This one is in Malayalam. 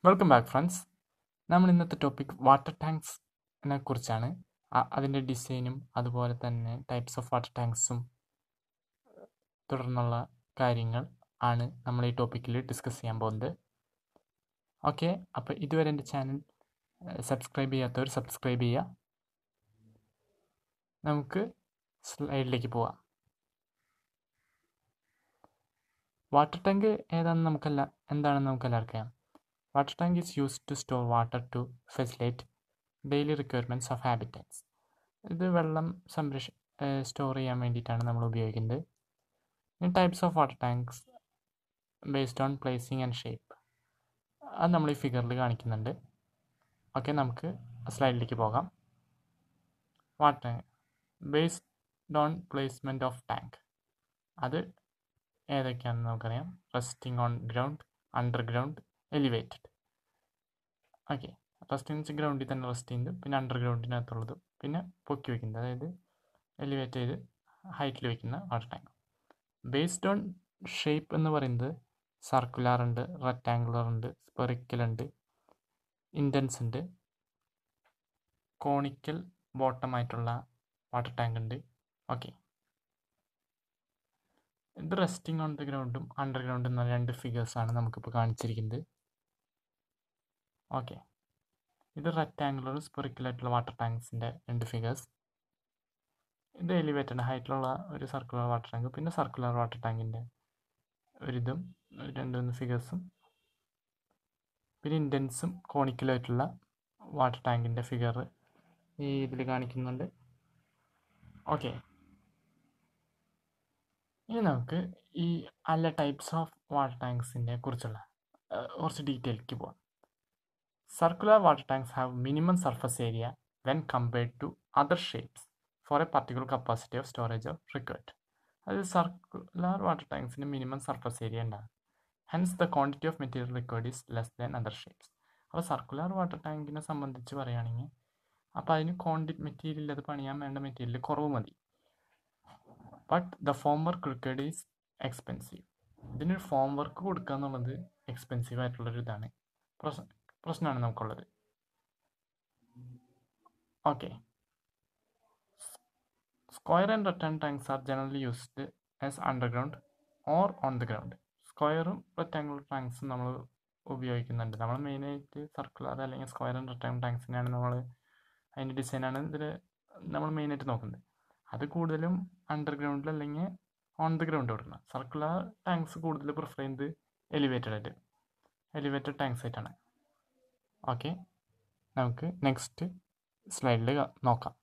വെൽക്കം ബാക്ക് ഫ്രണ്ട്സ് നമ്മൾ ഇന്നത്തെ ടോപ്പിക് വാട്ടർ ടാങ്ക്സിനെ കുറിച്ചാണ് അ- അതിൻ്റെ ഡിസൈനും അതുപോലെ തന്നെ ടൈപ്സ് ഓഫ് വാട്ടർ ടാങ്ക്സും തുടർന്നുള്ള കാര്യങ്ങൾ ആണ് നമ്മൾ ഈ ടോപ്പിക്കിൽ ഡിസ്കസ് ചെയ്യാൻ പോകുന്നത് ഓക്കെ അപ്പോൾ ഇതുവരെ എൻ്റെ ചാനൽ സബ്സ്ക്രൈബ് ചെയ്യാത്തവർ സബ്സ്ക്രൈബ് ചെയ്യുക നമുക്ക് സ്ലൈഡിലേക്ക് പോവാം വാട്ടർ ടാങ്ക് ഏതാണെന്ന് നമുക്കല്ല എന്താണെന്ന് നമുക്കെല്ലാവർക്കും അറിയാം water tank is used to store water to facilitate daily requirements of habitants ഇത് വെള്ളം സംരക്ഷ സ്റ്റോർ ചെയ്യാൻ വേണ്ടിയിട്ടാണ് നമ്മൾ ഉപയോഗിക്കുന്നത് ഇനി types of water tanks based on placing and shape അത് നമ്മൾ ഈ ഫിഗറിൽ കാണിക്കുന്നുണ്ട് ഓക്കെ നമുക്ക് സ്ലൈഡിലേക്ക് പോകാം water tank based on placement of tank അത് ഏതൊക്കെയാണെന്ന് നമുക്കറിയാം resting on ground underground elevated okay resting വെച്ച് ഗ്രൗണ്ടിൽ തന്നെ റെസ്റ്റ് ചെയ്യുന്നത് പിന്നെ അണ്ടർഗ്രൗണ്ടിനകത്തുള്ളത് പിന്നെ പൊക്കി വയ്ക്കുന്നത് അതായത് എലിവേറ്റ് ചെയ്ത് ഹൈറ്റിൽ വയ്ക്കുന്ന water tank based on shape എന്ന് പറയുന്നത് സർക്കുലാർ ഉണ്ട് റെക്റ്റാങ്കുലർ ഉണ്ട് സ്പെറിക്കൽ ഉണ്ട് ഇൻറ്റൻസ് ഉണ്ട് കോണിക്കൽ ബോട്ടം ആയിട്ടുള്ള വാട്ടർ ടാങ്ക് ഉണ്ട് ഓക്കെ ഇത് റെസ്റ്റിംഗ് ഓൺ ദി ഗ്രൗണ്ടും അണ്ടർഗ്രൗണ്ടും എന്ന രണ്ട് ഫിഗേഴ്സാണ് നമുക്കിപ്പോൾ കാണിച്ചിരിക്കുന്നത് ഓക്കെ ഇത് റെക്റ്റാങ്കുലർ സ്പെറിക്കൽ ആയിട്ടുള്ള വാട്ടർ ടാങ്ക്സിൻ്റെ രണ്ട് ഫിഗേഴ്സ് ഇത് എലിവേറ്റഡ് ഹൈറ്റിലുള്ള ഒരു സർക്കുലർ വാട്ടർ ടാങ്ക് പിന്നെ സർക്കുലർ വാട്ടർ ടാങ്കിൻ്റെ ഒരിതും രണ്ട് മൂന്ന് ഫിഗേഴ്സും പിന്നെ ഇൻറ്റൻസും കോണിക്കലായിട്ടുള്ള വാട്ടർ ടാങ്കിൻ്റെ ഫിഗർ ഈ ഇതിൽ കാണിക്കുന്നുണ്ട് ഓക്കെ ഇനി നമുക്ക് ഈ അല്ല ടൈപ്സ് ഓഫ് വാട്ടർ ടാങ്ക്സിനെ കുറിച്ചുള്ള ഏഹ്, കുറച്ച് ഡീറ്റെയിലേക്ക് പോവാം circular water tanks have minimum surface area when compared to other shapes for a particular capacity of storage of required അതായത് സർക്കുലർ വാട്ടർ ടാങ്ക്സിന് മിനിമം സർഫസ് ഏരിയ ഉണ്ടാകും hence the quantity of material required is less than other shapes അപ്പോൾ സർക്കുലർ വാട്ടർ ടാങ്കിനെ സംബന്ധിച്ച് പറയുകയാണെങ്കിൽ അപ്പോൾ അതിന് ക്വാണ്ടിറ്റി മെറ്റീരിയൽ അത് പണിയാൻ വേണ്ട മെറ്റീരിയൽ കുറവ് മതി but the formwork required is expensive ഇതിനൊരു ഫോം വർക്ക് കൊടുക്കുക എന്നുള്ളത് എക്സ്പെൻസീവ് ആയിട്ടുള്ളൊരു ഇതാണ് പ്രശ്ന പ്രശ്നമാണ് നമുക്കുള്ളത് okay square and rectangular tanks are generally used as underground or on the ground സ്ക്വയറും റെക്ടാങ്കുലർ ടാങ്ക്സും നമ്മൾ ഉപയോഗിക്കുന്നുണ്ട് നമ്മൾ മെയിനായിട്ട് സർക്കുലർ അല്ലെങ്കിൽ സ്ക്വയർ ആൻഡ് റെക്ടാങ്കുലർ ടാങ്ക്സിനാണ് നമ്മൾ അതിൻ്റെ ഡിസൈനാണ് ഇതിൽ നമ്മൾ മെയിനായിട്ട് നോക്കുന്നത് അത് കൂടുതലും അണ്ടർഗ്രൗണ്ടിൽ അല്ലെങ്കിൽ ഓൺ ദി ഗ്രൗണ്ട് കൊടുക്കണം സർക്കുലർ ടാങ്ക്സ് കൂടുതൽ പ്രിഫർ ചെയ്യുന്നത് എലിവേറ്റഡ് ആയിട്ട് എലിവേറ്റഡ് ടാങ്ക്സ് ആയിട്ടാണ് ഓക്കെ നമുക്ക് നെക്സ്റ്റ് സ്ലൈഡിൽ നോക്കാം